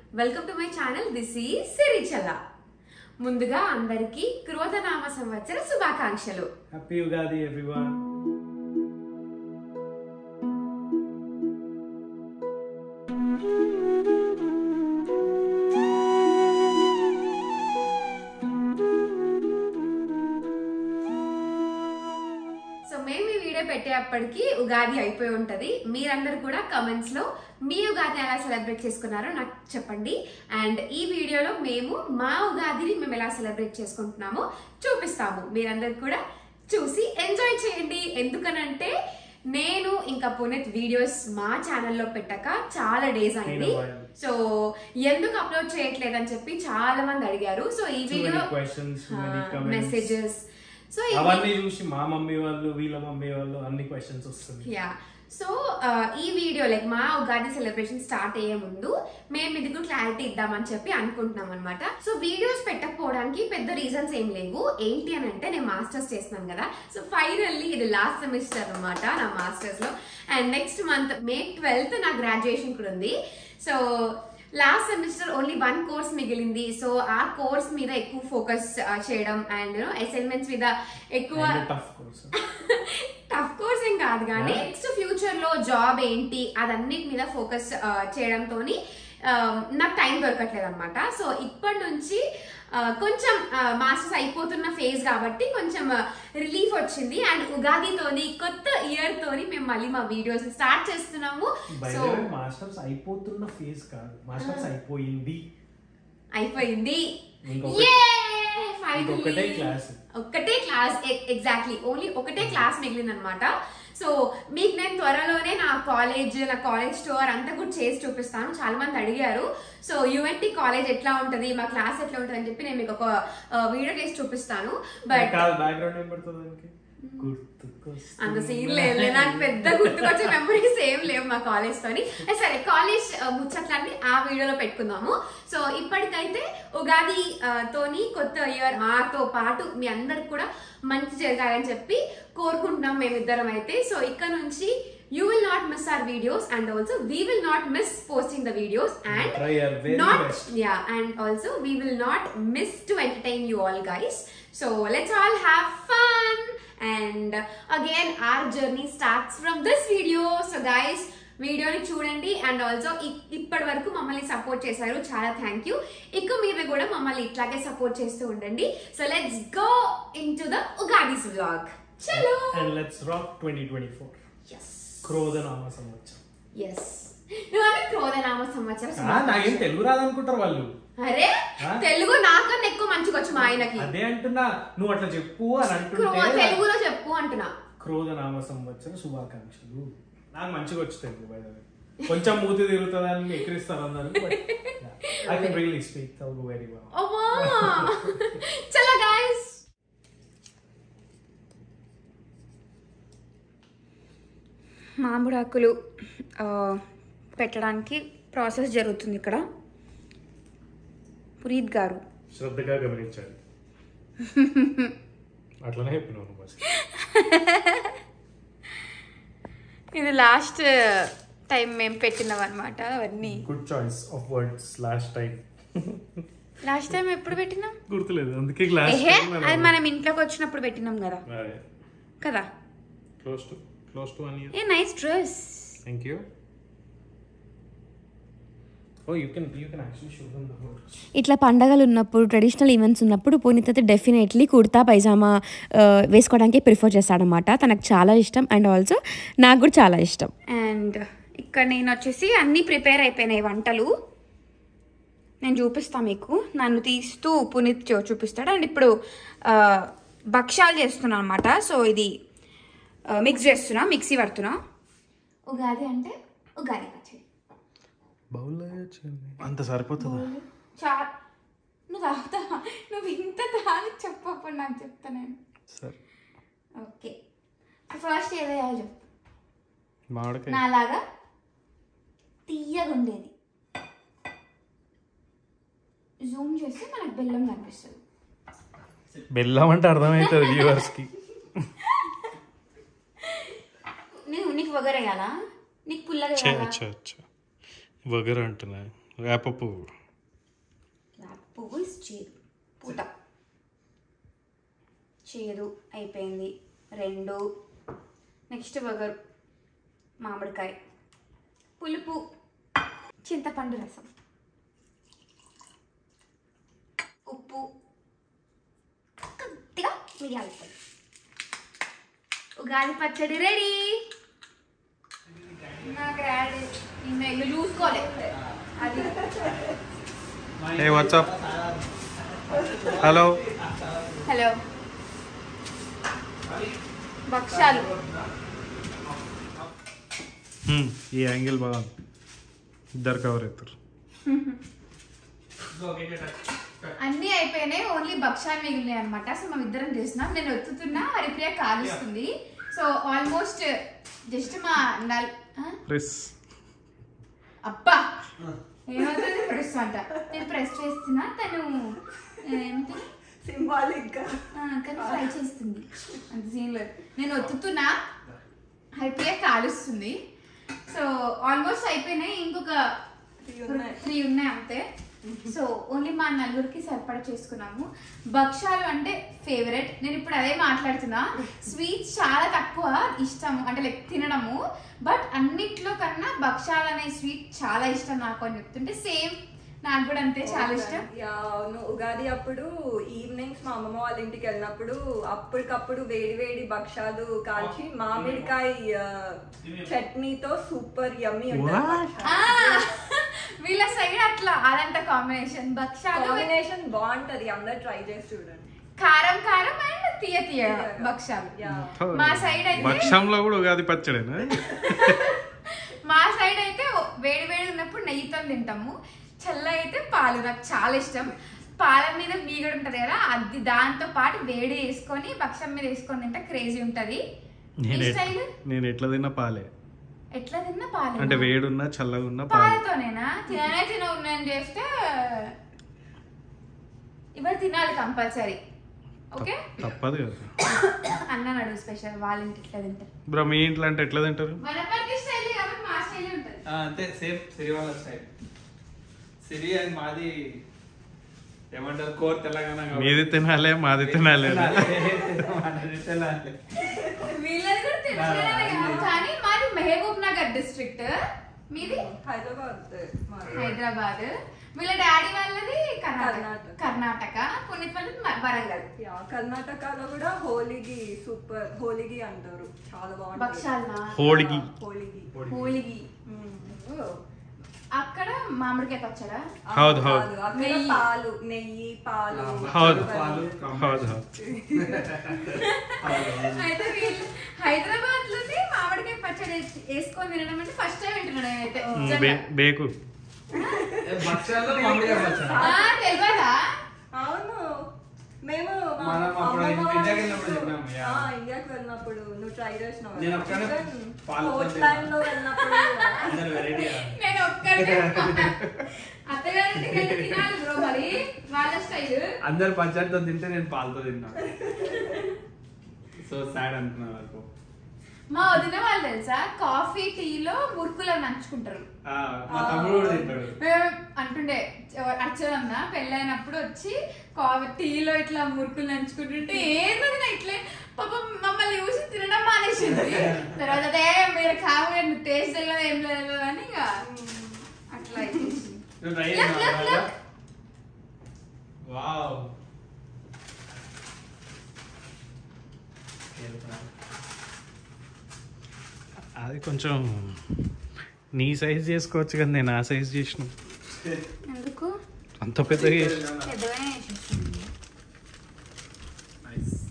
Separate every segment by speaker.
Speaker 1: Welcome to my channel this ఈ సిరిచల ముందుగా అందరికీ క్రోధనామ సంవత్సర శుభాకాంక్షలు
Speaker 2: హ్యాపీ ఉగాది ఎవ్రీవన్
Speaker 1: సో మేము ఈ వీడియో పెట్టేటప్పటికి ఉగాది అయిపోయి ఉంటది మీరందరూ కూడా కమెంట్స్ లో మీ ఉగాది ఎలా సెలబ్రేట్ చేసుకున్నారో నాకు చెప్పండి అండ్ ఈ వీడియోలో మేము మా ఉగాదిని మేము ఎలా సెలబ్రేట్ చేసుకుంటున్నామో చూపిస్తాము మీరందరూ కూడా చూసి ఎంజాయ్ చేయండి ఎందుకనంటే నేను ఇంకా పునీత్ వీడియోస్ మా ఛానల్లో పెట్టక చాలా డేస్ అయింది
Speaker 2: while.
Speaker 1: సో ఎందుకు అప్లోడ్ చేయట్లేదని చెప్పి చాలా మంది అడిగారు సో ఈ
Speaker 2: Too many
Speaker 1: video
Speaker 2: questions, too many comments.
Speaker 1: Messages so
Speaker 2: అవన్నీ చూసి మా మమ్మీ వాళ్ళు వీళ్ళ మమ్మీ వాళ్ళు అన్ని క్వశ్చన్స్ వస్తుంది
Speaker 1: యా సో ఈ వీడియో లైక్ మా ఉగాది సెలబ్రేషన్ స్టార్ట్ అయ్యే ముందు మేము ఇది క్లారిటీ ఇద్దామని చెప్పి అనుకుంటున్నాం అనమాట సో వీడియోస్ పెట్టకపోవడానికి పెద్ద రీజన్స్ ఏం లేవు ఏంటి అని అంటే నేను మాస్టర్స్ చేస్తున్నాను కదా సో ఫైనల్లీ ఇది లాస్ట్ సెమిస్టర్ అన్నమాట నా మాస్టర్స్ లో and next month May twelfth నా గ్రాడ్యుయేషన్ కూడా ఉంది so last semester only one course మిగిలింది సో ఆ కోర్స్ మీద ఎక్కువ ఫోకస్ చేయడం అండ్ అసైన్మెంట్స్ మీద ఎక్కువ
Speaker 2: టఫ్ కోర్స్
Speaker 1: టఫ్ కోర్స్ ఏం కాదు కానీ నెక్స్ట్ ఫ్యూచర్ లో జాబ్ ఏంటి అదన్నిటి మీద ఫోకస్ చేయడంతో నాకు టైం దొరకట్లేదు అనమాట సో ఇప్పటి నుంచి ఆ, కొంచెం మాస్టర్స్ అయిపోతున్న ఫేజ్ కాబట్టి కొంచెం రిలీఫ్ వచ్చింది అండ్ ఉగాదితోని కొత్త ఇయర్ తోని మేము మళ్ళీ మా వీడియోస్ స్టార్ట్ చేస్తున్నాము
Speaker 2: బై
Speaker 1: సో
Speaker 2: మాస్టర్స్ అయిపోతున్న ఫేజ్ కాదు మాస్టర్స్ అయిపోయింది
Speaker 1: అయిపోయింది
Speaker 2: ఇంకొక-
Speaker 1: Yay! Finally!
Speaker 2: ఇంకొకటే class.
Speaker 1: ఒక్కటే క్లాస్ ఎగ్జాక్ట్లీ ఓన్లీ ఒకటే క్లాస్ మిగిలింది అనమాట సో మీకు నేను త్వరలోనే నా కాలేజ్ నా కాలేజ్ స్టోర్ అంతా కూడా చేసి చూపిస్తాను చాలా మంది అడిగారు సో యుఎన్టీ కాలేజ్ ఎట్లా ఉంటది మా క్లాస్ ఎట్లా ఉంటది అని చెప్పి నేను మీకు ఒక వీడియో చేసి చూపిస్తాను బట్
Speaker 2: కాదు బ్యాక్గ్రౌండ్ ఏం పడుతుంది దానికి గుర్తుకొస్తుంది.
Speaker 1: అంత సీన్ లేదు నాకు పెద్ద గుర్తుకొచ్చే మెమరీస్ ఏం లేవు మా కాలేజ్ తోని ఏ సరే కాలేజ్ ముచ్చట్లన్నీ ఆ వీడియోలో పెట్టుకుందాము సో ఇప్పటికైతే ఉగాది ఆ, తోని కొత్త ఇయర్ మాతో పాటు మీ అందరికి కూడా మంచి జరగాలని చెప్పి కోరుకుంటున్నాం మేమిద్దరం అయితే సో ఇక్కడ నుంచి you will not miss our videos and also we will not miss posting the videos and
Speaker 2: Try our very
Speaker 1: not
Speaker 2: best.
Speaker 1: yeah and also we will not miss to entertain you all guys so let's all have fun and again our journey starts from this video so guys వీడియోని చూడండి and also ఇప్పటి వరకు మమ్మల్ని support చేశారు చాలా thank you ఇక మీద కూడా మమ్మల్ని ఇట్లాగే సపోర్ట్ చేస్తూ ఉండండి so let's go in to the Ugadi's vlog చలో
Speaker 2: And let's rock 2024
Speaker 1: ఎస్
Speaker 2: క్రోధనామ సంవత్సరం
Speaker 1: ఎస్ నువ్వు క్రోధనామ సంవత్సరం
Speaker 2: ఆ, నాకేం తెలుగు రాదనుకుంటారు వాళ్ళు
Speaker 1: అరే
Speaker 2: ఆ?
Speaker 1: తెలుగు నాకన్నా ఎక్కువ మంచిగా వచ్చు మా ఆయనకి
Speaker 2: అదే అంటున్నా నువ్వు అట్లా చెప్పు అని
Speaker 1: క్రో-
Speaker 2: అంటుంటే
Speaker 1: తెలుగులో చెప్పు అంటున్నా
Speaker 2: క్రోధనామ సంవత్సర శుభాకాంక్షలు నాకు మంచిగా వచ్చి తెలుగు by the way. కొంచెం మూతి తిరుగుతుందని ఎక్కిరిస్తారు అందరూ I can really speak Telugu very well
Speaker 1: అమ్మా చలో గాయస్ మామిడాకులు ఆ, పెట్టడానికి ప్రాసెస్ జరుగుతుంది ఇక్కడ పునీత్ గారు
Speaker 2: శ్రద్ధగా గమనించాలి అట్లనే చెప్పినావు నువ్వు అసలు.
Speaker 1: ఇది లాస్ట్ టైం మేము పెట్టినవి అనమాట అవన్నీ
Speaker 2: good choice of words last time
Speaker 1: last time ఎప్పుడు పెట్టినాం
Speaker 2: గుర్తులేదు అందుకే గ్లాస్
Speaker 1: ఏహే అది మనం ఇంట్లోకి వచ్చినప్పుడు పెట్టినాం కదా కదా
Speaker 2: close to close to one year
Speaker 1: a nice dress
Speaker 2: thank you oh you can you can actually show them the words
Speaker 3: ఇట్లా పండగలు ఉన్నప్పుడు ట్రెడిషనల్ ఈవెంట్స్ ఉన్నప్పుడు పునీత్ అయితే డెఫినెట్లీ కుర్తా పైజామా ఆ, వేసుకోవడానికి ప్రిఫర్ చేస్తాడనమాట తనకు చాలా ఇష్టం అండ్ ఆల్సో నాకు కూడా చాలా ఇష్టం
Speaker 1: అండ్ ఇక్కడ నేను వచ్చేసి అన్నీ ప్రిపేర్ అయిపోయినాయి వంటలు నేను చూపిస్తా మీకు నన్ను తీస్తూ పునీత్ చూ- చూపిస్తాడు అండ్ ఇప్పుడు ఆ, భక్ష్యాలు చేస్తున్నాను అనమాట సో ఇది ఆ, మిక్స్ చేస్తున్నా మిక్సీ పడుతున్నా ఉగాది అంటే ఉగాది పచ్చడి
Speaker 2: బౌల్ అంత సరిపోతుందా
Speaker 1: చా నువ్వు తాగుతావా నువ్వు ఇంత తాగి చెప్పప్పుడు నాకు చెప్తా నేను
Speaker 2: సరే
Speaker 1: ఓకే ఫస్ట్ ఏదో వేయాలో చెప్పు
Speaker 2: మామిడికాయ
Speaker 1: నాలాగా తీయగా ఉండేది జూమ్ చేస్తే మనకు బెల్లం కనిపిస్తుంది
Speaker 2: బెల్లం అంటే అర్థమవుతుంది వ్యూవర్స్ కి
Speaker 1: నేను నీకు వగరేయాలా నీకు పుల్లగా
Speaker 2: అచ్చా
Speaker 1: వేయాలా
Speaker 2: అచ్చా అచ్చా వగర అంటున్నా వేప పువ్వు
Speaker 1: వేప పువ్వు is చేదు పూత చేదు అయిపోయింది రెండు నెక్స్ట్ వగరు మామిడికాయ పులుపు చింతపండు రసం ఉప్పు కొద్దిగా మిరియాల పొడి ఉగాది పచ్చడి రెడీ నాకు యాడ్ ఇల్లు చూసుకోలే అది
Speaker 2: హే వాట్సాప్ హలో
Speaker 1: హలో భక్షాలు
Speaker 2: ఈ యాంగిల్ బాగుంది ఇద్దరు కవర్ అవుతారు
Speaker 1: అన్నీ అయిపోయినాయి ఓన్లీ భక్షాలు మిగిలినాయి అనమాట సో మేము ఇద్దరం చేసినాం నేను ఒత్తుతున్నా హరిప్రియ కాలుస్తుంది సో ఆల్మోస్ట్ జస్ట్ మా నల్ ఆ?
Speaker 2: ప్రెస్
Speaker 1: అబ్బా ఏమవుతుంది ప్రెస్ అంట నేను ప్రెస్ చేస్తున్నా తను ఏమిటి
Speaker 4: సింబాలిక్ గా
Speaker 1: ఆ, కానీ ఫ్రై చేస్తుంది అంత సీన్ లేదు నేను ఒత్తుతున్నా హరిప్రియ కాలుస్తుంది సో ఆల్మోస్ట్ అయిపోయినాయి ఇంకొక
Speaker 4: Three ఉన్నాయి.
Speaker 1: త్రీ ఉన్నాయి అంతే సో ఓన్లీ మా నలుగురికి సరిపడా చేసుకున్నాము భక్షాలు అంటే ఫేవరెట్ నేను ఇప్పుడు అదే మాట్లాడుతున్నా స్వీట్స్ చాలా తక్కువ ఇష్టము అంటే లైక్ తినడము బట్ అన్నిట్లో కన్నా భక్షాలు అనే స్వీట్ చాలా ఇష్టం నాకు అని చెప్తుంటే సేమ్ నాకు కూడా అంతే చాలా ఇష్టం
Speaker 4: యా, అవును ఉగాది అప్పుడు ఈవినింగ్స్ మా అమ్మమ్మ వాళ్ళ ఇంటికి వెళ్ళినప్పుడు అప్పటికప్పుడు వేడి వేడి భక్షాలు కాల్చి మామిడికాయ ఆ, చట్నీతో సూపర్ యమ్మీ
Speaker 1: ఆ, వీళ్ళ సైడ్ అట్లా అదంట కాంబినేషన్ భక్షాలు
Speaker 4: కాంబినేషన్ బాగుంటది అందరు ట్రై చేసి చూడండి
Speaker 1: కారం కారం అండ్ తీయ తీయ భక్షాలు
Speaker 4: యా
Speaker 1: మా సైడ్ అయితే
Speaker 2: భక్ష్యంలో కూడా ఉగాది పచ్చడేనా
Speaker 1: మా సైడ్ అయితే వేడి వేడి ఉన్నప్పుడు నెయ్యితో తింటాము చల్ల అయితే పాలు నాకు చాలా ఇష్టం పాల మీద మీగడ ఉంటది కదా అది దాంతో పాటు వేడి వేసుకొని భక్షం మీద వేసుకొని తింటే క్రేజీ ఉంటది
Speaker 2: నేను
Speaker 1: ఈ
Speaker 2: ఎట్-
Speaker 1: స్టైల్
Speaker 2: నేను ఎట్లా తిన్నా పాలే
Speaker 1: ఎట్లా తిన్నా పాలు
Speaker 2: అంటే వేడున్నా చల్లగా ఉన్నా పాలే
Speaker 1: పాలతోనేనా తిననే తిన ఉన్నాయని చేస్తే ఇవాళ తినాలి కంపల్సరీ ఓకే
Speaker 2: తప్పదు కదా
Speaker 1: అన్నాడు స్పెషల్ వాళ్ళ ఇంటి ఇట్లా తింటారు
Speaker 2: బ్రో మీ ఇంట్లో అంటే ఎట్లా తింటారు
Speaker 1: వనపర్తి స్టైల్ కాబట్టి మా స్టైల్ ఉంటుంది
Speaker 5: ఆ, అంతే సేమ్ సిరి వాళ్ళ స్టైల్ సిరి అని మాది ఏమంటారు కోర్ తెలంగాణ కాబట్టి.
Speaker 2: మీది తినాలే మాది తినాలే
Speaker 5: మనది తెలంగాణ.
Speaker 1: వీళ్ళది కూడా తెలుసులేనే కదా. కానీ మాది మహబూబ్ నగర్ డిస్ట్రిక్ట్ మీది
Speaker 4: హైదరాబాద్ మాది.
Speaker 1: హైదరాబాద్ వీళ్ళ డాడీ వాళ్ళది కర్ణాటక
Speaker 4: కర్ణాటక.
Speaker 1: కర్ణాటక పునీత్ వాళ్ళది మ- వరంగల్
Speaker 4: యా, కర్ణాటకలో కూడా హోలీగి సూపర్ హోలీగి అంటారు చాలా బాగుంటుంది
Speaker 1: భక్షాలనా
Speaker 2: హోళిగి
Speaker 4: హోలీగి
Speaker 1: హోళిగి
Speaker 4: మ్మ్.
Speaker 1: ఓ. అక్కడ మామిడికాయ పచ్చడా
Speaker 2: హౌదు, హౌదు.
Speaker 4: కాదు, అక్కడ
Speaker 1: నెయ్యి.
Speaker 4: పాలు నెయ్యి పాలు
Speaker 2: హౌదు.
Speaker 5: పాలు
Speaker 2: హౌదు హౌదు
Speaker 1: అయితే వీళ్ళు హైదరాబాద్ లోనే మామిడికాయ పచ్చడి వేసి- వేసుకొని తినడం అంటే ఫస్ట్ టైం వింటున్నాడు అయితే
Speaker 2: మ్,
Speaker 1: నిజంగా.
Speaker 2: బే- బేకు
Speaker 5: ఏ, భక్ష్యాల్లో మామిడికాయ పచ్చడా?
Speaker 1: ఆ, తెలియదా
Speaker 4: అవును మేము మా
Speaker 5: మనం అప్పుడు
Speaker 4: అమ్మమ్మ వాళ్ళ
Speaker 5: ఇండియాకి వెళ్ళినప్పుడు తిన్నాము, యా.
Speaker 4: ఆ, ఇండియాకి వెళ్ళినప్పుడు నువ్వు ట్రై చేసినావు
Speaker 5: నేను ఒక్కడే పాలతో
Speaker 4: పోర్ట్లాండ్ లో వెళ్ళినప్పుడు
Speaker 5: అందరు వెరైటీ
Speaker 1: నేను ఒక్కడే అత్తగారింటికి వెళ్ళి తినాలి బ్రో మరి వాళ్ళ స్టైల్
Speaker 5: అందరు పచ్చడితో తింటే నేను పాలతో తిన్నా సో సాడ్ అనుకున్నా వరకు
Speaker 1: మా వదిన వాళ్ళు తెలుసా కాఫీ టీలో మురుకులు నంచుకుంటారు
Speaker 5: ఆ, మా తమ్ముడు కూడా తింటాడు
Speaker 1: మేము అంటుండే అచ్చదన్న పెళ్ళైనప్పుడు వచ్చి కాఫీ టీలో ఇట్లా మురుకులు నంచుకుంటుంటే ఏంటది ఇట్లే పాపం మమ్మల్ని చూసి తినడం మానేసింది తర్వాత అదే మీరు కావాలి టేస్ట్ తెలియదు ఏం లేదు అని ఇంకా అట్లా అయిపోయింది.
Speaker 5: నువ్వు ట్రై
Speaker 1: Look, look,
Speaker 5: చేసినావా
Speaker 1: look.
Speaker 5: వావ్
Speaker 2: అది కొంచెం నీ సైజ్ చేసుకోవచ్చు కదా నేను ఆ సైజ్ చేసిన
Speaker 1: ఎందుకు
Speaker 2: అంత పెద్దగా చేసిన
Speaker 1: పెద్దగానే చేసేసింది.
Speaker 5: నైస్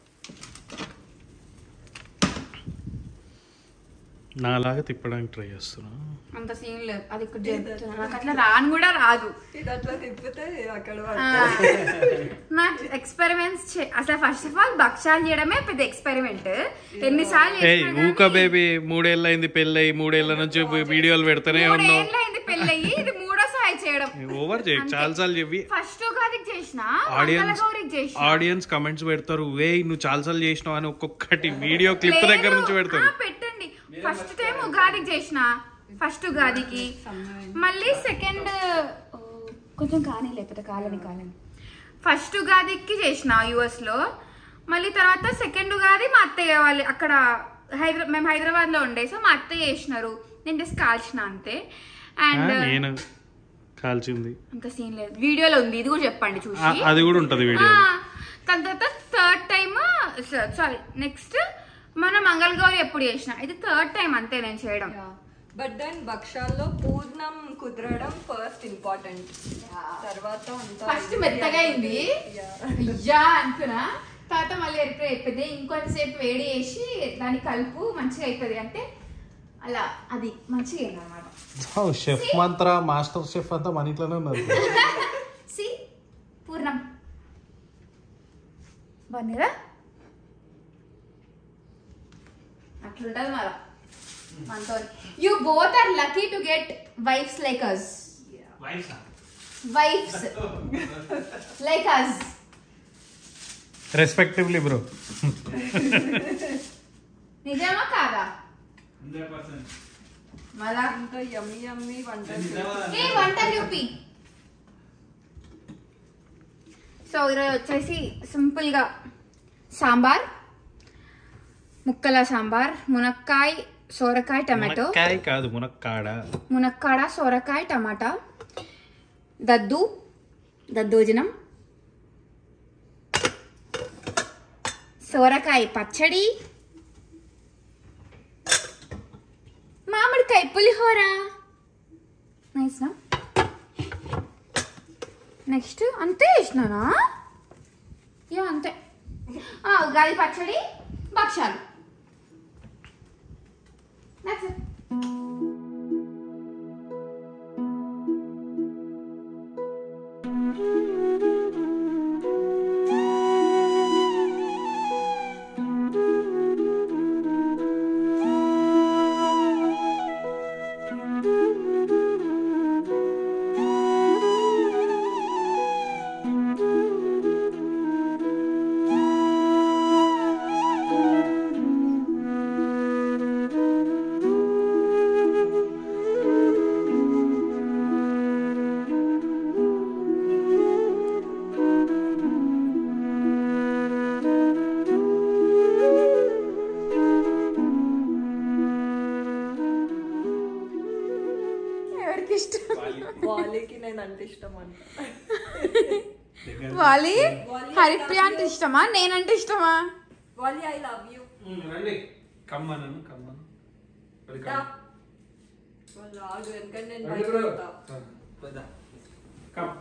Speaker 2: నాలాగా తిప్పడానికి ట్రై చేస్తున్నా
Speaker 1: అంత సీన్ లేదు అది ఇక్కడ చెప్తున్నా నాకు అట్లా రాను కూడా రాదు
Speaker 4: ఇది అట్లా తిప్పితే అక్కడ
Speaker 1: ఆ,
Speaker 4: పడుతుంది.
Speaker 1: నాకు ఎక్స్పెరిమెంట్స్ అసలు ఫస్ట్ ఆఫ్ ఆల్ భక్షాలు చేయడమే పెద్ద ఎక్స్పెరిమెంట్ ఎన్నిసార్లు
Speaker 2: ఏయ్
Speaker 1: చేసినా
Speaker 2: ఊక
Speaker 1: గానీ-
Speaker 2: బేబీ మూడేళ్ళ అయింది పెళ్ళయి మూడేళ్ల నుంచి వీడియోలు పెడతానే ఉన్నావు
Speaker 1: మూడేళ్ళైంది పెళ్ళయి ఇది మూడోసారి చేయడం
Speaker 2: ఓవర్ చేయి చాలా సార్లు చెప్పి
Speaker 1: ఫస్ట్ ఉగాదికి చేసిన
Speaker 2: ఆడియన్స్
Speaker 1: మంగళగౌరికి చేసిన
Speaker 2: ఆడియన్స్ కమెంట్స్ పెడతారు వే నువ్వు చాలా సార్లు చేసినావు అని ఒక్కొక్కటి వీడియో క్లిప్
Speaker 1: లేదు.
Speaker 2: దగ్గర నుంచి పెడతారు
Speaker 1: ఆ, పెట్టండి ఫస్ట్ టైం ఉగాదికి చేసిన ఫస్ట్ ఉగాదికి మళ్ళీ సెకండ్
Speaker 6: కొంచెం కానీ లేకపోతే కాలని కాలని ఫస్ట్ ఉగాదికి చేసిన యుఎస్లో మళ్ళీ తర్వాత సెకండ్ ఉగాది మా అత్తయ్య వాళ్ళు అక్కడ హైదరా మేము హైదరాబాద్లో ఉండే సో మా అత్తయ్య చేసినారు నేను జస్ట్ కాల్చిన అంతే అండ్
Speaker 2: నేను కాల్చింది
Speaker 6: అంత సీన్ లేదు వీడియోలో ఉంది ఇది కూడా చెప్పండి చూసి
Speaker 2: ఆ, అది కూడా ఉంటది వీడియో
Speaker 6: ఆ, దాని తర్వాత థర్డ్ టైమ్ సారీ నెక్స్ట్ మన మంగళగౌరి ఎప్పుడు చేసిన ఇది థర్డ్ టైం అంతే నేను చేయడం
Speaker 4: బట్ దెన్ భక్షాల్లో పూర్ణం కుదరడం ఫస్ట్ ఇంపార్టెంట్ తర్వాత అంతా
Speaker 6: ఫస్ట్ మెత్తగా అయింది అయ్యా అనుకున్నా తర్వాత మళ్ళీ ఎప్పుడు అయిపోయింది ఇంకొంతసేపు వేడి చేసి దాన్ని కలుపు మంచిగా అవుతుంది అంటే అలా అది మంచిగా అయింది అనమాట
Speaker 2: షెఫ్ మంత్ర మాస్టర్ షెఫ్ అంతా మన ఇంట్లోనే ఉన్నారు
Speaker 6: సి పూర్ణం బాగుందిరా అట్లుంటది మళ్ళా మనతో you both are lucky to get wives like us wives like us
Speaker 2: respectively bro
Speaker 6: నిజమా కాదా మళ్ళా
Speaker 4: అంత యమ్మి యమ్మి వంట
Speaker 6: ఏ వంట చూపి సో ఈరోజు వచ్చేసి సింపుల్గా సాంబార్ ముక్కల సాంబార్ మునక్కాయ సోరకాయ టమాటో
Speaker 2: మునక్కాయ కాదు మునక్కాడ
Speaker 6: మునక్కాడ సోరకాయ టమాటా దద్దు దద్దోజనం సోరకాయ పచ్చడి మామిడికాయ పులిహోర నైస్ నెక్స్ట్ అంతే వేసినానా యా అంతే ఆ, ఉగాది పచ్చడి భక్షాలు That's it. ఎవరికి ఇష్టం
Speaker 4: వాలీకి నేను అంటే ఇష్టం అంట
Speaker 6: వాలి హరిప్రియ అంటే ఇష్టమా నేనంటే ఇష్టమా
Speaker 4: వాలి ఐ లవ్ యూ
Speaker 5: రండి కమ్మను కమ్మను
Speaker 4: వాళ్ళు ఆగు ఎందుకంటే నేను
Speaker 5: రండి బ్రో
Speaker 4: భయపడతా
Speaker 5: కమ్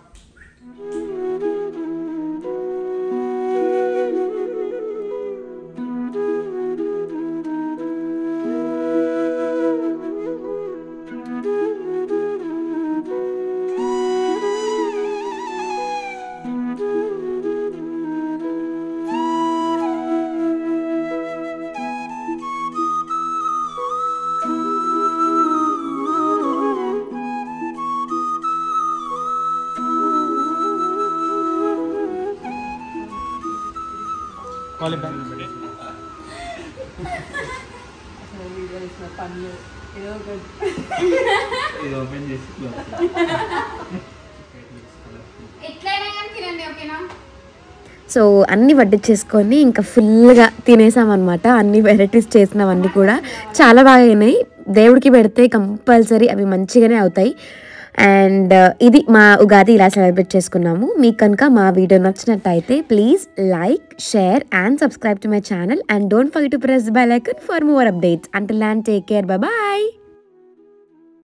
Speaker 4: వీడియో ఇచ్చిన పన్ను ఏదో ఒకటి
Speaker 5: ఇది ఓపెన్ చేసి
Speaker 6: ఎట్లయినా కానీ తినండి ఓకేనా
Speaker 3: సో అన్ని వడ్డించేసుకొని ఇంకా ఫుల్గా తినేసామన్నమాట అన్ని వెరైటీస్ చేసినవన్నీ కూడా చాలా బాగా అయినాయి దేవుడికి పెడితే కంపల్సరీ అవి మంచిగానే అవుతాయి అండ్ ఇది మా ఉగాది ఇలా సెలబ్రేట్ చేసుకున్నాము మీకు కనుక మా వీడియో నచ్చినట్టయితే please like share and subscribe to my channel and don't forget to press bell icon for more updates until and take care bye